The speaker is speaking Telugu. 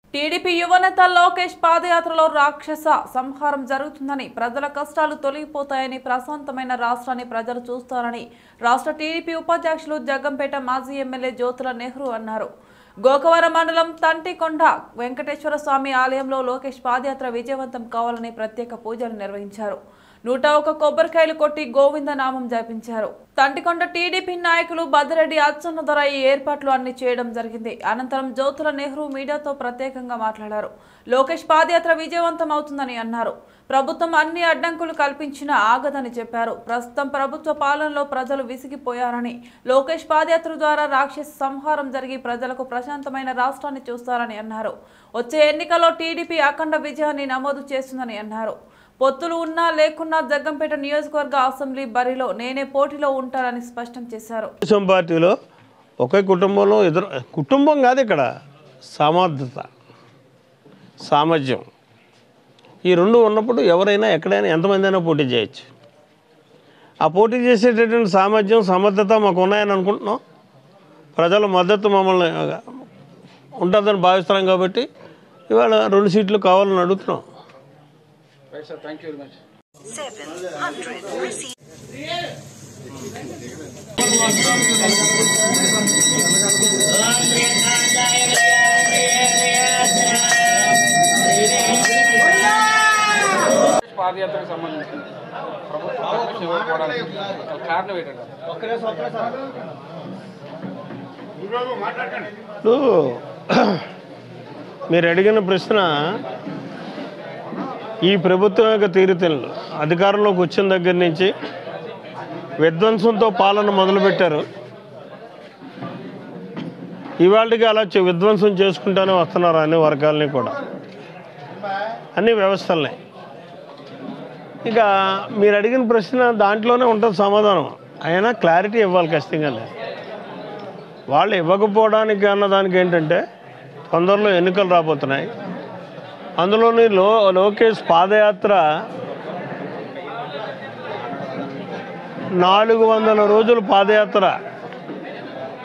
టీడీపీ యువనేత లోకేష్ పాదయాత్రలో రాక్షస సంహారం జరుగుతుందని ప్రజల కష్టాలు తొలగిపోతాయని ప్రశాంతమైన రాష్ట్రాన్ని ప్రజలు చూస్తారని రాష్ట్ర టీడీపీ ఉపాధ్యక్షులు జగ్గంపేట మాజీ ఎమ్మెల్యే జ్యోతుల నెహ్రూ అన్నారు గోకవరం మండలం తంటికొండ వెంకటేశ్వర స్వామి ఆలయంలో లోకేష్ పాదయాత్ర విజయవంతం కావాలని ప్రత్యేక పూజలు నిర్వహించారు నూట ఒక కొబ్బరికాయలు కొట్టి గోవింద నామం జపించారు తంటికొండ టీడీపీ నాయకులు భద్రెడ్డి అచ్చన్న ధర ఈ ఏర్పాట్లు అన్ని చేయడం జరిగింది అనంతరం జ్యోతుల నెహ్రూ మీడియాతో ప్రత్యేకంగా మాట్లాడారు లోకేష్ పాదయాత్ర విజయవంతం అవుతుందని అన్నారు ప్రభుత్వం అన్ని అడ్డంకులు కల్పించినా ఆగదని చెప్పారు ప్రస్తుతం ప్రభుత్వ పాలనలో ప్రజలు విసిగిపోయారని లోకేష్ పాదయాత్ర ద్వారా రాక్షస సంహారం జరిగి ప్రజలకు ప్రశాంతమైన రాష్ట్రాన్ని చూస్తారని అన్నారు వచ్చే ఎన్నికల్లో టీడీపీ అఖండ విజయాన్ని నమోదు చేస్తుందని అన్నారు పొత్తులు ఉన్నా లేకున్నా జగ్గంపేట నియోజకవర్గ అసెంబ్లీ బరిలో నేనే పోటీలో ఉంటానని స్పష్టం చేశారు తెలుగుదేశం పార్టీలో ఒకే కుటుంబంలో ఎదురు కుటుంబం కాదు ఇక్కడ సమర్థత సామర్థ్యం ఈ రెండు ఉన్నప్పుడు ఎవరైనా ఎక్కడైనా ఎంతమంది అయినా పోటీ చేయొచ్చు ఆ పోటీ చేసేటటువంటి సామర్థ్యం సమర్థత మాకు ఉన్నాయని అనుకుంటున్నాం ప్రజల మద్దతు మమ్మల్ని ఉంటుందని భావిస్తున్నాం కాబట్టి ఇవాళ రెండు సీట్లు కావాలని అడుగుతున్నాం right sir thank you very much పాదయాత్రకు సంబంధించి ప్రభుత్వం పర్మిషన్ ఇవ్వకపోవడానికి గల కారణం ఏంటంటే ఇప్పుడు మీరు అడిగిన ప్రశ్న ఈ ప్రభుత్వం యొక్క తీరుతెన్నులు అధికారంలోకి వచ్చిన దగ్గర నుంచి విధ్వంసంతో పాలన మొదలుపెట్టారు ఇవాళకి అలా చే- విధ్వంసం చేసుకుంటూనే వస్తున్నారు అన్ని వర్గాలని కూడా అన్ని వ్యవస్థల్ని ఇక మీరు అడిగిన ప్రశ్న దాంట్లోనే ఉంటుంది సమాధానం అయినా క్లారిటీ ఇవ్వాలి ఖచ్చితంగా లేదు వాళ్ళు ఇవ్వకపోవడానికి అన్నదానికి ఏంటంటే తొందరలో ఎన్నికలు రాబోతున్నాయి అందులోని లో లోకేష్ పాదయాత్ర నాలుగు వందల రోజుల పాదయాత్ర